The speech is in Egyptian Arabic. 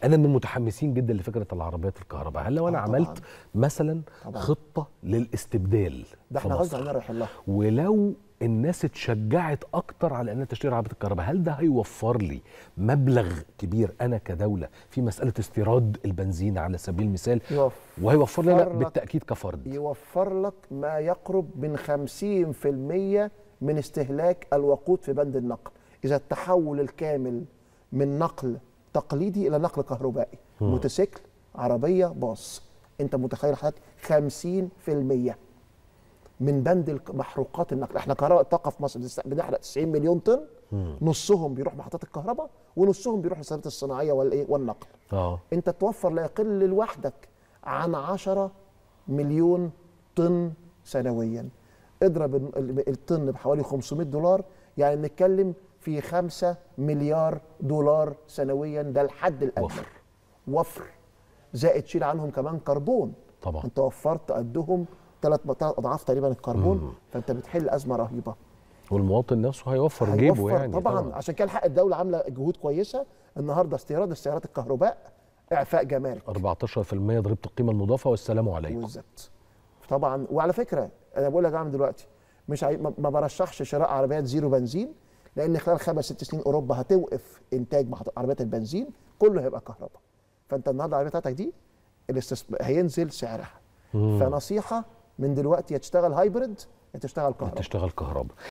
انا من المتحمسين جدا لفكره العربيات الكهرباء هل لو انا آه طبعاً. عملت مثلا طبعاً. خطه للاستبدال ده في احنا غصب مصر؟ عننا رايحين لها ولو الناس اتشجعت اكتر على انها تشتري عربيه الكهرباء هل ده هيوفر لي مبلغ كبير انا كدوله في مساله استيراد البنزين على سبيل المثال يوفر وهيوفر لي لا لك- بالتاكيد كفرد يوفر لك ما يقرب من 50% من استهلاك الوقود في بند النقل إذا التحول الكامل من نقل تقليدي إلى نقل كهربائي موتوسيكل عربية باص أنت متخيل حضرتك 50% من بند الك- محروقات النقل احنا كهرباء الطاقه في مصر بنست- بنحرق 90 مليون طن نصهم بيروح محطات الكهرباء ونصهم بيروح للصناعات الصناعيه والايه والنقل اه انت توفر لا يقل لوحدك عن 10 مليون طن سنويا اضرب ال- ال- الطن بحوالي 500 دولار يعني بنتكلم في 5 مليار دولار سنويا ده الحد الادنى وفر. وفر زائد شيل عنهم كمان كربون طبعا انت وفرت قدهم ثلاث اضعاف تقريبا الكربون فانت بتحل ازمه رهيبه والمواطن نفسه هيوفر جيبه هيوفر يعني طبعا, طبعا عشان كده الحق الدوله عامله جهود كويسه النهارده استيراد السيارات الكهرباء اعفاء جمارك 14% ضريبه القيمه المضافه والسلام عليكم بالظبط طبعا وعلى فكره انا بقول لك اعمل دلوقتي مش عاي... ما ما برشحش شراء عربيات زيرو بنزين لان خلال خمس ست سنين اوروبا هتوقف انتاج محط- عربيات البنزين كله هيبقى كهرباء فانت النهارده العربيه بتاعتك دي الاستثم... هينزل سعرها فنصيحه من دلوقتي يا تشتغل هايبرد يا تشتغل كهرباء تشتغل كهرباء